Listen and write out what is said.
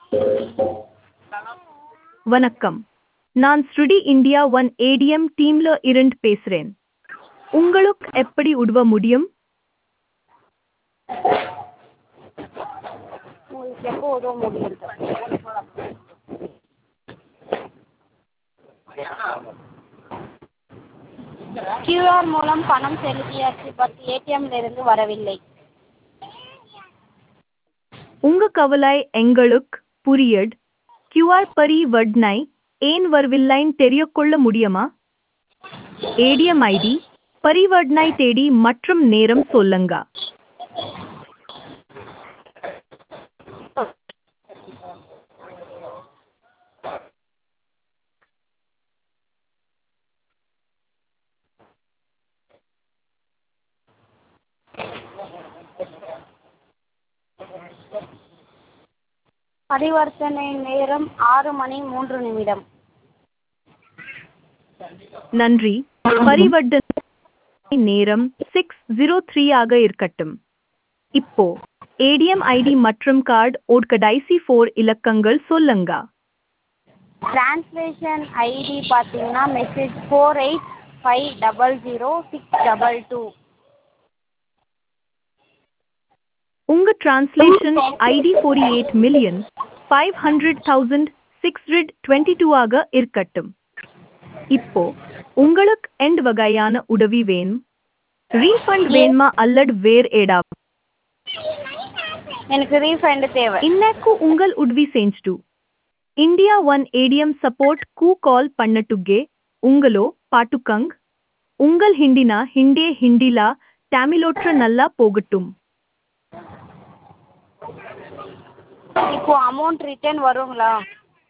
வணக்கம் நான் ஸ்ருடி இந்தியா ஒன் ஏடிஎம் டீம்ல இருந்து பேசுறேன் உங்களுக்கு எப்படி உதவ முடியும் உங்களுக்கு எப்போ உதவ முடியும் கியூஆர் மூலம் பணம் செலுத்தியாச்சு பட் ஏடிஎம்ல இருந்து வரவில்லை உங்க கவலை எங்களுக்கு புரியட் கியூஆர் பரிவர்த்தனை ஏன் வரவில்லைன்னு தெரியக்கொள்ள முடியுமா ஏடிஎம் ஐடி பரிவர்த்தனை தேதி மற்றும் நேரம் சொல்லுங்க பரிவர்த்தனை நேரம் ஆறு மணி மூன்று நிமிடம் நன்றி பரிவர்த்தனை நேரம் சிக்ஸ் ஜீரோ த்ரீ ஆக இருக்கட்டும் இப்போ ஏடிஎம் ஐடி மற்றும் கார்டு ஓட் கடைசி ஃபோர் இலக்கங்கள் சொல்லுங்க டிரான்ஸ்லேஷன் ஐடி பார்த்தீங்கன்னா message four eight five double zero six double two உங்க translation ID forty eight million five hundred thousand six hundred twenty two ஆக இருக்கட்டும் இப்போ உங்களுக்கு எண்ட் வகையான உதவி வேணும் ரீஃபண்ட் வேணுமா அல்லது வேறு ஏதாவது எனக்கு ரீஃபண்ட் தேவை இன்னைக்கு உங்கள் உதவி செஞ்சுட்டு இந்தியா ஒன் ஏடிஎம் சப்போர்ட் கூ கால் பண்ணட்டுगे உங்களோ பாட்டுக்கங் உங்கள் ஹிண்டினா ஹிண்டே ஹிண்டிலா தமிழோற்ற நல்லா போகட்டும் இப்போ அமௌண்ட் ரிட்டர்ன் வருங்களா